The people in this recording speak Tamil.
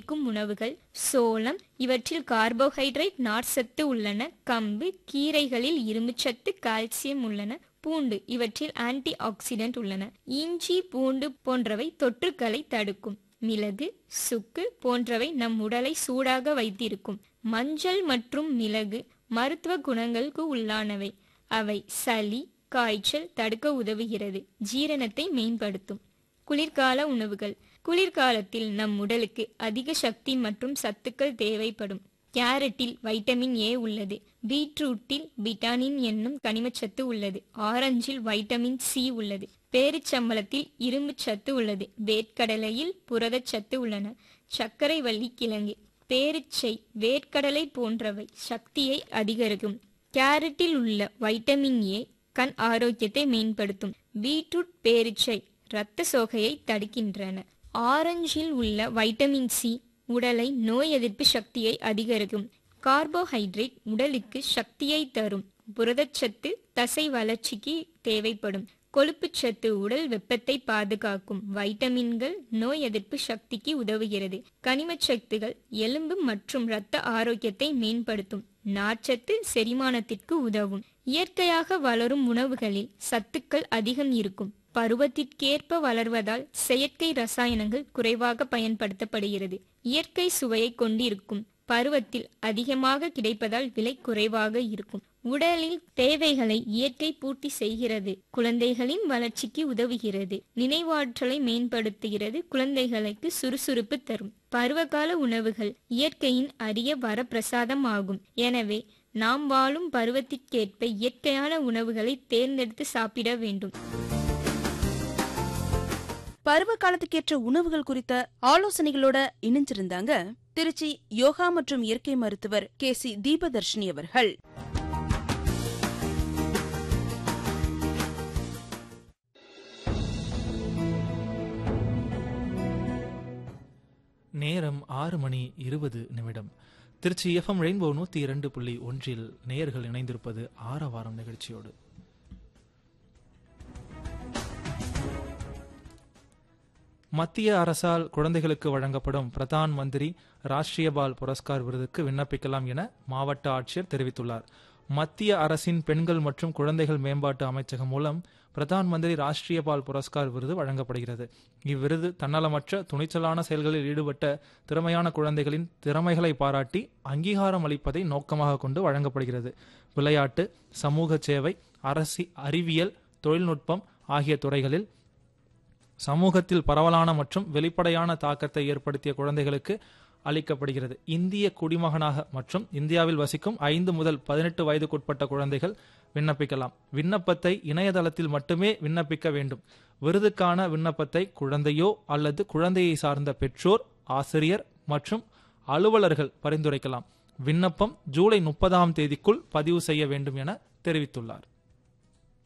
அளிக்கும் உணவுகள் சோளம் இவற்றில் கார்போஹைட்ரேட் நார்ச்சத்து உள்ளன கம்பு கீரைகளில் இரும்புச்சத்து கால்சியம் உள்ளன பூண்டு இவற்றில் ஆன்டி ஆக்சிடென்ட் உள்ளன இஞ்சி பூண்டு போன்றவை தொற்றுக்களை தடுக்கும் மிளகு சுக்கு போன்றவை நம் உடலை சூடாக வைத்திருக்கும் மஞ்சள் மற்றும் மிளகு மருத்துவ குணங்களுக்கு உள்ளானவை அவை சளி காய்ச்சல் தடுக்க உதவுகிறது ஜீரணத்தை மேம்படுத்தும் குளிர்கால உணவுகள் குளிர்காலத்தில் நம் உடலுக்கு அதிக சக்தி மற்றும் சத்துக்கள் தேவைப்படும் கேரட்டில் வைட்டமின் ஏ உள்ளது பீட்ரூட்டில் விட்டாமின் என்னும் கனிமச்சத்து உள்ளது ஆரஞ்சில் வைட்டமின் சி உள்ளது பேரிச்சம்பளத்தில் இரும்பு சத்து உள்ளது வேர்க்கடலையில் புரதச்சத்து உள்ளன சர்க்கரை வள்ளி கிழங்கு பேரிச்சை வேர்க்கடலை போன்றவை சக்தியை அதிகரிக்கும் கேரட்டில் உள்ள வைட்டமின் ஏ கண் ஆரோக்கியத்தை மேம்படுத்தும் பீட்ரூட் பேரிச்சை இரத்த சோகையை தடுக்கின்றன ஆரஞ்சில் உள்ள வைட்டமின் சி உடலை நோய் எதிர்ப்பு சக்தியை அதிகரிக்கும் கார்போஹைட்ரேட் உடலுக்கு சக்தியை தரும் புரதச்சத்து தசை வளர்ச்சிக்கு தேவைப்படும் கொழுப்புச்சத்து உடல் வெப்பத்தை பாதுகாக்கும் வைட்டமின்கள் நோய் எதிர்ப்பு சக்திக்கு உதவுகிறது கனிமச்சத்துகள் எலும்பு மற்றும் இரத்த ஆரோக்கியத்தை மேம்படுத்தும் நார்ச்சத்து செரிமானத்திற்கு உதவும் இயற்கையாக வளரும் உணவுகளில் சத்துக்கள் அதிகம் இருக்கும் பருவத்திற்கேற்ப வளர்வதால் செயற்கை ரசாயனங்கள் குறைவாக பயன்படுத்தப்படுகிறது இயற்கை சுவையை கொண்டிருக்கும் பருவத்தில் அதிகமாக கிடைப்பதால் விலை குறைவாக இருக்கும் உடலில் தேவைகளை இயற்கை பூர்த்தி செய்கிறது குழந்தைகளின் வளர்ச்சிக்கு உதவுகிறது நினைவாற்றலை மேம்படுத்துகிறது குழந்தைகளுக்கு சுறுசுறுப்பு தரும் பருவகால உணவுகள் இயற்கையின் அரிய வரப்பிரசாதம் ஆகும் எனவே நாம் வாழும் பருவத்திற்கேற்ப இயற்கையான உணவுகளை தேர்ந்தெடுத்து சாப்பிட வேண்டும் பருவ காலத்துக்கேற்ற உணவுகள் குறித்த ஆலோசனைகளோட இணைஞ்சிருந்தாங்க திருச்சி யோகா மற்றும் இயற்கை மருத்துவர் கே சி தீபதர்ஷினி அவர்கள் நேரம் ஆறு மணி இருபது நிமிடம் திருச்சி எஃப்எம் ரெயின்போ நூத்தி இரண்டு புள்ளி ஒன்றில் நேயர்கள் இணைந்திருப்பது ஆரவாரம் நிகழ்ச்சியோடு மத்திய அரசால் குழந்தைகளுக்கு வழங்கப்படும் பிரதான் மந்திரி ராஷ்டிரிய பால் புரஸ்கார் விருதுக்கு விண்ணப்பிக்கலாம் என மாவட்ட ஆட்சியர் தெரிவித்துள்ளார் மத்திய அரசின் பெண்கள் மற்றும் குழந்தைகள் மேம்பாட்டு அமைச்சகம் மூலம் பிரதான் மந்திரி ராஷ்டிரிய பால் புரஸ்கார் விருது வழங்கப்படுகிறது இவ்விருது தன்னலமற்ற துணிச்சலான செயல்களில் ஈடுபட்ட திறமையான குழந்தைகளின் திறமைகளை பாராட்டி அங்கீகாரம் அளிப்பதை நோக்கமாக கொண்டு வழங்கப்படுகிறது விளையாட்டு சமூக சேவை அரசி அறிவியல் தொழில்நுட்பம் ஆகிய துறைகளில் சமூகத்தில் பரவலான மற்றும் வெளிப்படையான தாக்கத்தை ஏற்படுத்திய குழந்தைகளுக்கு அளிக்கப்படுகிறது இந்திய குடிமகனாக மற்றும் இந்தியாவில் வசிக்கும் ஐந்து முதல் பதினெட்டு வயதுக்குட்பட்ட குழந்தைகள் விண்ணப்பிக்கலாம் விண்ணப்பத்தை இணையதளத்தில் மட்டுமே விண்ணப்பிக்க வேண்டும் விருதுக்கான விண்ணப்பத்தை குழந்தையோ அல்லது குழந்தையை சார்ந்த பெற்றோர் ஆசிரியர் மற்றும் அலுவலர்கள் பரிந்துரைக்கலாம் விண்ணப்பம் ஜூலை முப்பதாம் தேதிக்குள் பதிவு செய்ய வேண்டும் என தெரிவித்துள்ளார்